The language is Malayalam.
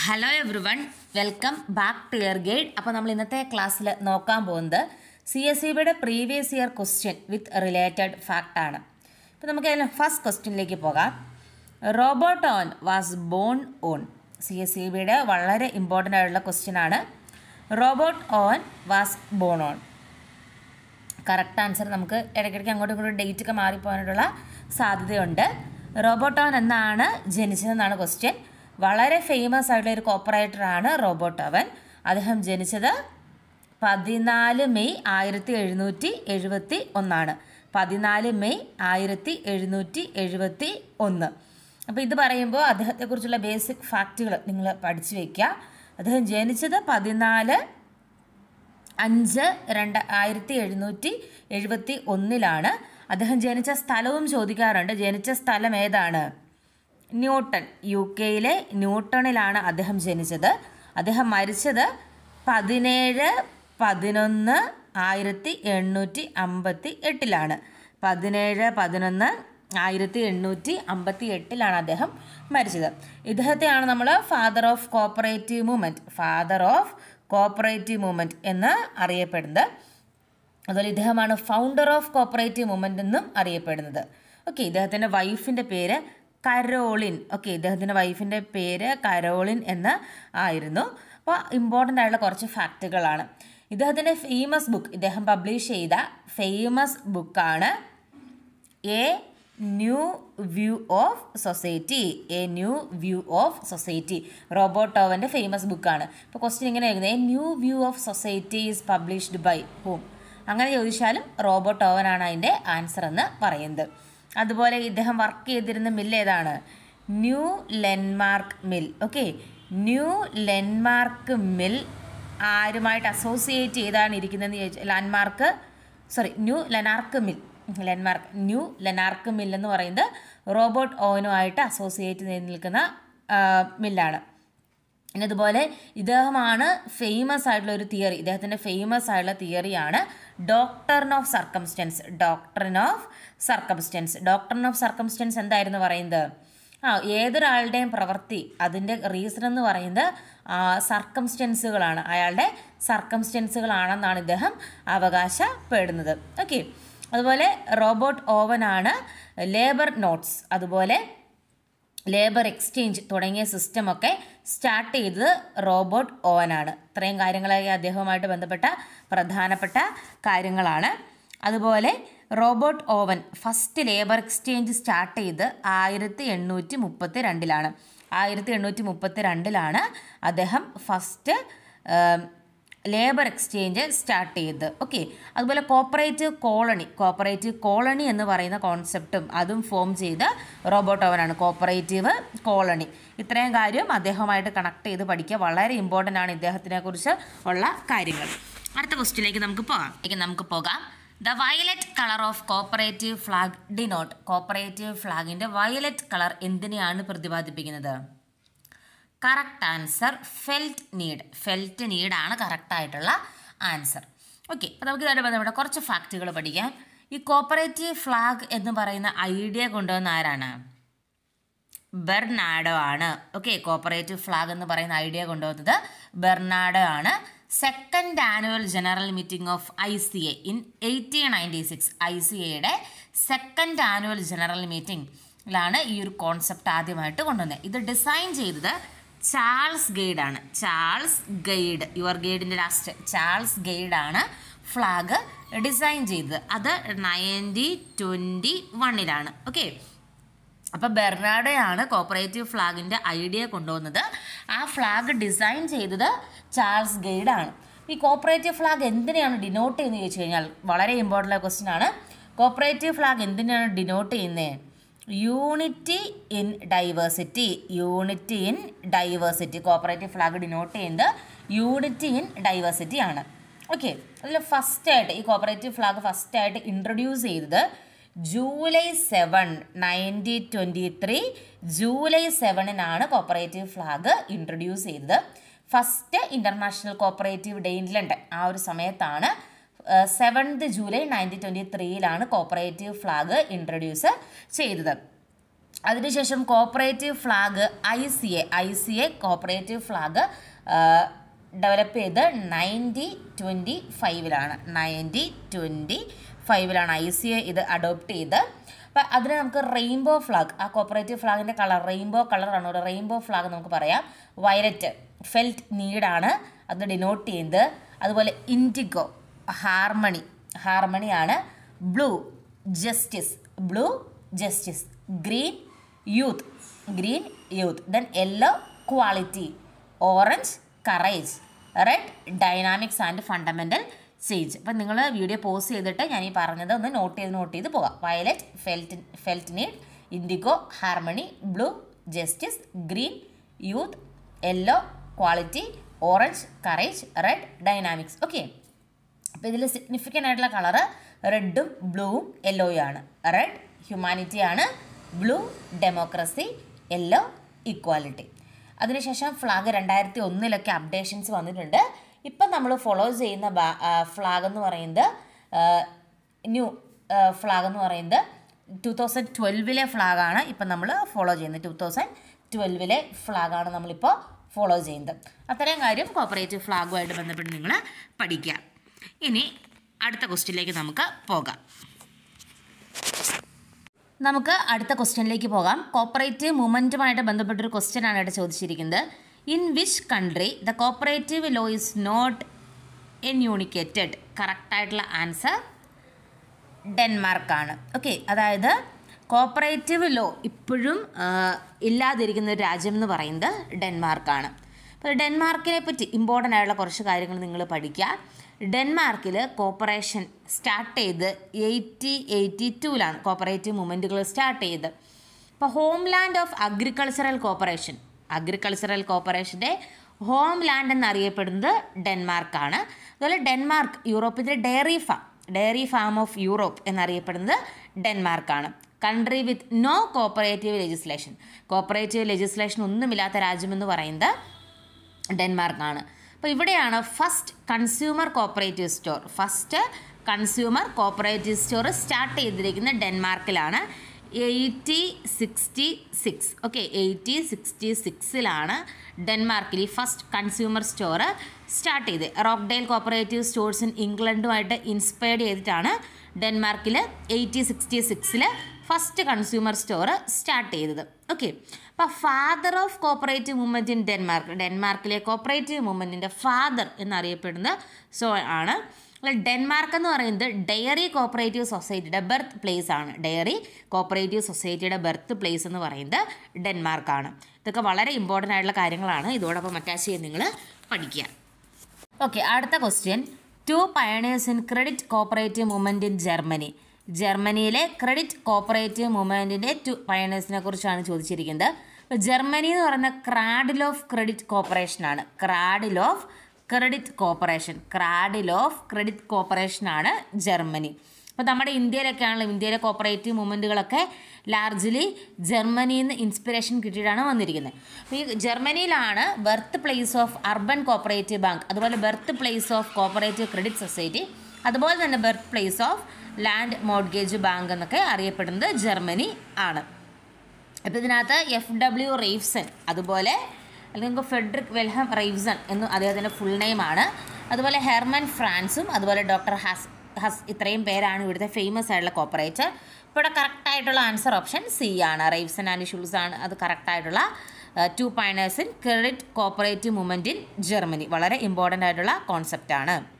hello everyone welcome back to year guide അപ്പോൾ നമ്മൾ ഇന്നത്തെ ക്ലാസ്സിൽ നോക്കാൻ പോകുന്നത് സി എസ് സി ബിയുടെ previous year question with related fact ആണ് അപ്പോൾ നമുക്ക് അതിന് ഫസ്റ്റ് ക്വസ്റ്റ്യനിലേക്ക് പോകാം Robert Owen was born on C S C ബിയുടെ വളരെ ഇമ്പോർട്ടൻ്റ് ആയിട്ടുള്ള ക്വസ്റ്റ്യൻ ആണ് Robert Owen was born on correct answer നമുക്ക് ഇടയ്ക്കിടയ്ക്ക് അങ്ങോട്ടും ഇങ്ങോട്ടും ഡേറ്റ് ഒക്കെ മാറിപ്പോകാനുള്ള സാധ്യതയുണ്ട് റോബോട്ടോൺ എന്നാണ് ജനിച്ചതെന്നാണ് ക്വസ്റ്റ്യൻ വളരെ ഫേമസ് ആയിട്ടുള്ള ഒരു കോപ്പറേറ്ററാണ് റോബോട്ടോവൻ അദ്ദേഹം ജനിച്ചത് പതിനാല് മെയ് ആയിരത്തി എഴുന്നൂറ്റി എഴുപത്തി ഒന്നാണ് പതിനാല് മെയ് ആയിരത്തി എഴുന്നൂറ്റി എഴുപത്തി ഒന്ന് അപ്പോൾ ഇത് പറയുമ്പോൾ അദ്ദേഹത്തെക്കുറിച്ചുള്ള ബേസിക് ഫാക്റ്റുകൾ നിങ്ങൾ പഠിച്ചു വയ്ക്കുക അദ്ദേഹം ജനിച്ചത് പതിനാല് അഞ്ച് രണ്ട് ആയിരത്തി എഴുന്നൂറ്റി എഴുപത്തി ഒന്നിലാണ് അദ്ദേഹം ജനിച്ച സ്ഥലവും ചോദിക്കാറുണ്ട് ജനിച്ച സ്ഥലം ഏതാണ് ന്യൂട്ടൺ യു കെയിലെ ന്യൂട്ടണിലാണ് അദ്ദേഹം ജനിച്ചത് അദ്ദേഹം മരിച്ചത് പതിനേഴ് പതിനൊന്ന് ആയിരത്തി എണ്ണൂറ്റി അമ്പത്തി എട്ടിലാണ് പതിനേഴ് പതിനൊന്ന് ആയിരത്തി എണ്ണൂറ്റി അമ്പത്തി എട്ടിലാണ് അദ്ദേഹം മരിച്ചത് ഇദ്ദേഹത്തെയാണ് നമ്മൾ father of cooperative movement father of cooperative movement എന്ന് അറിയപ്പെടുന്നത് അതുപോലെ ഇദ്ദേഹമാണ് ഫൗണ്ടർ ഓഫ് കോപ്പറേറ്റീവ് മൂവ്മെൻ്റ് എന്നും അറിയപ്പെടുന്നത് ഓക്കെ ഇദ്ദേഹത്തിൻ്റെ വൈഫിൻ്റെ പേര് കരോളിൻ ഓക്കെ ഇദ്ദേഹത്തിൻ്റെ വൈഫിൻ്റെ പേര് കരോളിൻ എന്ന് ആയിരുന്നു അപ്പോൾ ഇമ്പോർട്ടൻ്റ് ആയിട്ടുള്ള കുറച്ച് ഫാക്റ്റുകളാണ് ഇദ്ദേഹത്തിൻ്റെ ഫേമസ് ബുക്ക് ഇദ്ദേഹം പബ്ലിഷ് ചെയ്ത ഫേമസ് ബുക്കാണ് a new view of society a new view of society റോബോട്ടോവൻ്റെ ഫേമസ് ബുക്കാണ് ഇപ്പോൾ ക്വസ്റ്റ്യൻ ഇങ്ങനെ എഴുതുന്നത് a new view of society is published by whom അങ്ങനെ ചോദിച്ചാലും റോബോട്ടോവനാണ് അതിൻ്റെ ആൻസർ എന്ന് പറയുന്നത് അതുപോലെ ഇദ്ദേഹം വർക്ക് ചെയ്തിരുന്ന മില്ല് ഏതാണ് New Lanark mill okay New Lanark mill ആരുമായിട്ട് അസോസിയേറ്റ് ചെയ്താണ് ഇരിക്കുന്നതെന്ന് ചോദിച്ചാൽ landmark sorry New Lanark mill Lanark New Lanark mill എന്ന് പറയുന്നത് റോബോട്ട് ഓവനുമായിട്ട് അസോസിയേറ്റ് ചെയ്ത് നിൽക്കുന്ന മില്ലാണ് പിന്നെ അതുപോലെ ഇദ്ദേഹമാണ് ഫേമസ് ആയിട്ടുള്ള ഒരു തിയറി ഇദ്ദേഹത്തിൻ്റെ ഫേമസ് ആയിട്ടുള്ള തിയറിയാണ് doctrine of circumstance doctrine of circumstance doctrine of circumstance എന്തായിരുന്നു പറയുന്നത് ആ ഏതൊരാളുടെയും പ്രവൃത്തി അതിൻ്റെ റീസൺ എന്ന് പറയുന്നത് സർക്കംസ്റ്റൻസുകളാണ് അയാളുടെ സർക്കംസ്റ്റൻസുകളാണെന്നാണ് ഇദ്ദേഹം അവകാശപ്പെടുന്നത് ഓക്കെ അതുപോലെ റോബോട്ട് ഓവനാണ് ലേബർ നോട്ട്സ് അതുപോലെ ലേബർ എക്സ്ചേഞ്ച് തുടങ്ങിയ സിസ്റ്റമൊക്കെ സ്റ്റാർട്ട് ചെയ്തത് റോബോട്ട് ഓവനാണ് ഇത്രയും കാര്യങ്ങളൊക്കെ അദ്ദേഹവുമായിട്ട് ബന്ധപ്പെട്ട പ്രധാനപ്പെട്ട കാര്യങ്ങളാണ് അതുപോലെ Robert Owen first labour exchange start ചെയ്ത് ആയിരത്തി എണ്ണൂറ്റി മുപ്പത്തി രണ്ടിലാണ് ആയിരത്തി എണ്ണൂറ്റി മുപ്പത്തി രണ്ടിലാണ് അദ്ദേഹം ഫസ്റ്റ് ലേബർ എക്സ്ചേഞ്ച് സ്റ്റാർട്ട് ചെയ്തത് ഓക്കെ അതുപോലെ കോപ്പറേറ്റീവ് കോളണി കോപ്പറേറ്റീവ് കോളണി എന്ന് പറയുന്ന കോൺസെപ്റ്റും അതും ഫോം ചെയ്ത് റോബോട്ടോവനാണ് കോപ്പറേറ്റീവ് കോളണി ഇത്രയും കാര്യം അദ്ദേഹവുമായിട്ട് കണക്ട് ചെയ്ത് പഠിക്കുക വളരെ ഇമ്പോർട്ടൻ്റ് ആണ് ഇദ്ദേഹത്തിനെ കുറിച്ച് ഉള്ള കാര്യങ്ങൾ അടുത്ത ക്വസ്റ്റിലേക്ക് നമുക്ക് പോകാം നമുക്ക് പോകാം the violet colour of cooperative flag denote cooperative ഫ്ലാഗിൻ്റെ വയലറ്റ് കളർ എന്തിനെയാണ് പ്രതിപാദിപ്പിക്കുന്നത് correct answer felt need felt നീഡാണ് കറക്റ്റായിട്ടുള്ള ആൻസർ ഓക്കെ അപ്പോൾ നമുക്ക് ഇതായിട്ട് ബന്ധപ്പെട്ട കുറച്ച് ഫാക്റ്റുകൾ പഠിക്കാം ഈ കോപ്പറേറ്റീവ് ഫ്ലാഗ് എന്ന് പറയുന്ന ഐഡിയ കൊണ്ടുവന്ന ആരാണ് ബെർനാഡോ ആണ് ഓക്കെ കോപ്പറേറ്റീവ് ഫ്ലാഗ് എന്ന് പറയുന്ന ഐഡിയ കൊണ്ടുവന്നത് ബെർനാഡോ ആണ് second annual general meeting of I C A in eighteen ninety six I C എയുടെ സെക്കൻഡ് ആനുവൽ ജനറൽ മീറ്റിംഗിലാണ് ഈ ഒരു കോൺസെപ്റ്റ് ആദ്യമായിട്ട് കൊണ്ടുവന്നത് ഇത് ഡിസൈൻ ചെയ്തത് ചാൾസ് ഗൈഡ് ആണ് ചാൾസ് ഗൈഡ് യുവർ ഗൈഡിൻ്റെ ലാസ്റ്റ് ചാൾസ് ഗൈഡ് ആണ് ഫ്ലാഗ് ഡിസൈൻ ചെയ്തത് അത് നയൻറ്റി ട്വൻറ്റി വണ്ണിലാണ് ഓക്കെ അപ്പോൾ ബെർണാഡോയാണ് കോപ്പറേറ്റീവ് ഫ്ലാഗിൻ്റെ ഐഡിയ കൊണ്ടുവന്നത് ആ ഫ്ലാഗ് ഡിസൈൻ ചെയ്തത് ചാൾസ് ഗൈഡ് ആണ് ഈ കോപ്പറേറ്റീവ് ഫ്ലാഗ് എന്തിനെയാണ് ഡിനോട്ട് ചെയ്യുന്നത് ചോദിച്ചു കഴിഞ്ഞാൽ വളരെ ഇമ്പോർട്ടൻ്റ് ക്വസ്റ്റ്യൻ ആണ് കോപ്പറേറ്റീവ് ഫ്ലാഗ് എന്തിനാണ് ഡിനോട്ട് ചെയ്യുന്നത് unity in diversity unity in diversity cooperative flag denote ചെയ്യുന്നത് യൂണിറ്റി ഇൻ ഡൈവേഴ്സിറ്റി ആണ് ഓക്കെ അതിൽ ഫസ്റ്റായിട്ട് ഈ കോപ്പറേറ്റീവ് ഫ്ലാഗ് ഫസ്റ്റായിട്ട് ഇൻട്രൊഡ്യൂസ് ചെയ്തത് July seven ninety twenty three July സെവനിനാണ് കോപ്പറേറ്റീവ് ഫ്ലാഗ് ഇൻട്രൊഡ്യൂസ് ചെയ്തത് first international cooperative day in London ആ ഒരു സമയത്താണ് സെവൻത് ജൂലൈ നയൻറ്റീൻ ട്വൻറ്റി ത്രീയിലാണ് കോപ്പറേറ്റീവ് ഫ്ലാഗ് ഇൻട്രൊഡ്യൂസ് ചെയ്തത് അതിനുശേഷം cooperative flag I C A I C A cooperative flag develop ചെയ്ത് നയൻറ്റി ട്വൻറ്റി ഫൈവിലാണ് നയൻറ്റി ട്വൻറ്റി ഫൈവിലാണ് ഐ സി എ ഇത് അഡോപ്റ്റ് ചെയ്ത് അപ്പം അതിന് നമുക്ക് റെയിൻബോ ഫ്ലാഗ് ആ കോപ്പറേറ്റീവ് ഫ്ലാഗിൻ്റെ കളർ റെയിൻബോ കളറാണ് ഒരു റെയിൻബോ ഫ്ലാഗ് നമുക്ക് പറയാം വയലറ്റ് ഫെൽറ്റ് നീഡാണ് അത് ഡിനോട്ട് ചെയ്യുന്നത് അതുപോലെ ഇൻഡിഗോ ഹാർമണി ഹാർമണിയാണ് blue justice blue justice green youth green youth then yellow quality orange courage red dynamics and fundamental change അപ്പം നിങ്ങൾ വീഡിയോ പോസ് ചെയ്തിട്ട് ഞാൻ ഈ പറഞ്ഞത് ഒന്ന് നോട്ട് ചെയ്ത് നോട്ട് ചെയ്ത് പോകാം violet felt felt need indigo harmony blue justice green youth yellow quality orange courage red dynamics okay അപ്പോൾ ഇതിൽ സിഗ്നിഫിക്കൻ്റ് ആയിട്ടുള്ള കളറ് റെഡും ബ്ലൂവും യെല്ലോയും ആണ് റെഡ് ഹ്യൂമാനിറ്റി ആണ് ബ്ലൂ ഡെമോക്രസി യെല്ലോ ഇക്വാലിറ്റി അതിനുശേഷം ഫ്ലാഗ് രണ്ടായിരത്തി ഒന്നിലൊക്കെ അപ്ഡേഷൻസ് വന്നിട്ടുണ്ട് ഇപ്പം നമ്മൾ ഫോളോ ചെയ്യുന്ന ഫ്ലാഗ് എന്ന് പറയുന്നത് ന്യൂ ഫ്ലാഗ് എന്ന് പറയുന്നത് ടു തൗസൻഡ് ട്വൽവിലെ ഫ്ലാഗാണ് ഇപ്പം നമ്മൾ ഫോളോ ചെയ്യുന്നത് ടു തൗസൻഡ് ട്വൽവിലെ ഫ്ലാഗാണ് നമ്മളിപ്പോൾ ഫോളോ ചെയ്യുന്നത് അത്രയും കാര്യം കോപ്പറേറ്റീവ് ഫ്ലാഗുമായിട്ട് ബന്ധപ്പെട്ട് നിങ്ങൾ പഠിക്കുക ഇനി അടുത്ത ക്വസ്റ്റ്യനിലേക്ക് നമുക്ക് പോകാം നമുക്ക് അടുത്ത ക്വസ്റ്റ്യനിലേക്ക് പോകാം കോപ്പറേറ്റീവ് മൂവ്മെൻറ്റുമായിട്ട് ബന്ധപ്പെട്ടൊരു ക്വസ്റ്റ്യൻ ആണ് ഇവിടെ ചോദിച്ചിരിക്കുന്നത് in which country the cooperative law is not enunciated കറക്റ്റായിട്ടുള്ള ആൻസർ ഡെൻമാർക്കാണ് ഓക്കെ അതായത് കോപ്പറേറ്റീവ് ലോ ഇപ്പോഴും ഇല്ലാതിരിക്കുന്ന ഒരു രാജ്യം എന്ന് പറയുന്നത് ഡെൻമാർക്കാണ് അപ്പോൾ ഡെൻമാർക്കിനെ പറ്റി ഇമ്പോർട്ടൻ്റ് ആയിട്ടുള്ള കുറച്ച് കാര്യങ്ങൾ നിങ്ങൾ പഠിക്കുക ഡെൻമാർക്കിൽ കോപ്പറേഷൻ സ്റ്റാർട്ട് ചെയ്ത് എയ്റ്റി എയ്റ്റി ടൂവിലാണ് കോപ്പറേറ്റീവ് മൂവ്മെൻറ്റുകൾ സ്റ്റാർട്ട് ചെയ്ത് ഇപ്പോൾ home land of agricultural cooperation agricultural കോപ്പറേഷൻ്റെ ഹോം ലാൻഡ് എന്നറിയപ്പെടുന്നത് ഡെൻമാർക്കാണ് അതുപോലെ ഡെൻമാർക്ക് യൂറോപ്പിൻ്റെ dairy farm dairy farm of Europe എന്നറിയപ്പെടുന്നത് ഡെൻമാർക്കാണ് country with no cooperative legislation cooperative legislation ഒന്നുമില്ലാത്ത രാജ്യമെന്ന് പറയുന്നത് ഡെൻമാർക്കാണ് അപ്പോൾ ഇവിടെയാണ് first consumer cooperative store first consumer cooperative store start ചെയ്തിരിക്കുന്നത് ഡെൻമാർക്കിലാണ് eighty sixty six okay eighty sixty സിക്സിലാണ് ഡെൻമാർക്കിൽ ഈ ഫസ്റ്റ് കൺസ്യൂമർ സ്റ്റോർ സ്റ്റാർട്ട് ചെയ്ത് റോക്ക്ഡെയിൽ കോപ്പറേറ്റീവ് സ്റ്റോഴ്സ് ഇൻ ഇംഗ്ലണ്ടുമായിട്ട് ഇൻസ്പയർഡ് ചെയ്തിട്ടാണ് ഡെൻമാർക്കിൽ എയ്റ്റി സിക്സ്റ്റി സിക്സിൽ ഫസ്റ്റ് കൺസ്യൂമർ സ്റ്റോർ സ്റ്റാർട്ട് ചെയ്തത് ഓക്കെ അപ്പോൾ father of cooperative movement in Denmark ഡെൻമാർക്കിലെ കോപ്പറേറ്റീവ് മൂവ്മെൻറ്റിൻ്റെ ഫാദർ എന്നറിയപ്പെടുന്നത് സോ ആണ് ഡെൻമാർക്ക് എന്ന് പറയുന്നത് ഡയറി കോപ്പറേറ്റീവ് സൊസൈറ്റിയുടെ ബർത്ത് പ്ലേസ് ആണ് ഡയറി കോപ്പറേറ്റീവ് സൊസൈറ്റിയുടെ ബർത്ത് പ്ലേസ് എന്ന് പറയുന്നത് ഡെൻമാർക്കാണ് ഇതൊക്കെ വളരെ ഇമ്പോർട്ടൻ്റ് ആയിട്ടുള്ള കാര്യങ്ങളാണ് ഇതോടൊപ്പം അറ്റാച്ച് ചെയ്ത് നിങ്ങൾ പഠിക്കുക ഓക്കെ അടുത്ത question two pioneers in credit cooperative movement in Germany ജർമ്മനിയിലെ ക്രെഡിറ്റ് കോപ്പറേറ്റീവ് മൂവ്മെൻറ്റിൻ്റെ ടു പയണേഴ്സിനെ കുറിച്ചാണ് ചോദിച്ചിരിക്കുന്നത് അപ്പോൾ ജർമ്മനി എന്ന് പറയുന്ന ക്രാഡിൽ ഓഫ് ക്രെഡിറ്റ് കോപ്പറേഷനാണ് cradle of credit cooperation cradle of credit കോപ്പറേഷനാണ് ജർമ്മനി അപ്പോൾ നമ്മുടെ ഇന്ത്യയിലൊക്കെ ആണല്ലോ ഇന്ത്യയിലെ കോപ്പറേറ്റീവ് മൂവ്മെൻറ്റുകളൊക്കെ ലാർജ്ലി ജർമ്മനിയിൽ നിന്ന് ഇൻസ്പിറേഷൻ കിട്ടിയിട്ടാണ് വന്നിരിക്കുന്നത് അപ്പോൾ ഈ ജർമ്മനിയിലാണ് birth place of urban cooperative bank അതുപോലെ birth place of cooperative credit society അതുപോലെ തന്നെ birth place of land mortgage bank എന്നൊക്കെ അറിയപ്പെടുന്നത് ജർമ്മനി ആണ് അപ്പോൾ ഇതിനകത്ത് എഫ് ഡബ്ല്യു റെയ്ഫ്സൺ അതുപോലെ അല്ലെങ്കിൽ ഫെഡറിക് വെൽഹം റെയ്ഫ്സൺ എന്നും അദ്ദേഹത്തിൻ്റെ ഫുൾ നെയിമാണ് അതുപോലെ ഹെർമൻ ഫ്രാൻസും അതുപോലെ ഡോക്ടർ ഹസ് ഹസ് ഇത്രയും പേരാണ് ഇവിടുത്തെ ഫേമസ് ആയിട്ടുള്ള കോപ്പറേറ്റർ ഇപ്പോൾ ഇവിടെ കറക്റ്റ് ആയിട്ടുള്ള ആൻസർ ഓപ്ഷൻ സി ആണ് റെയ്ഫ്സൺ ആൻഡ് ഷൂൾസ് ആണ് അത് കറക്റ്റ് ആയിട്ടുള്ള two pioneers in credit cooperative movement in Germany വളരെ ഇമ്പോർട്ടൻ്റ് ആയിട്ടുള്ള കോൺസെപ്റ്റാണ്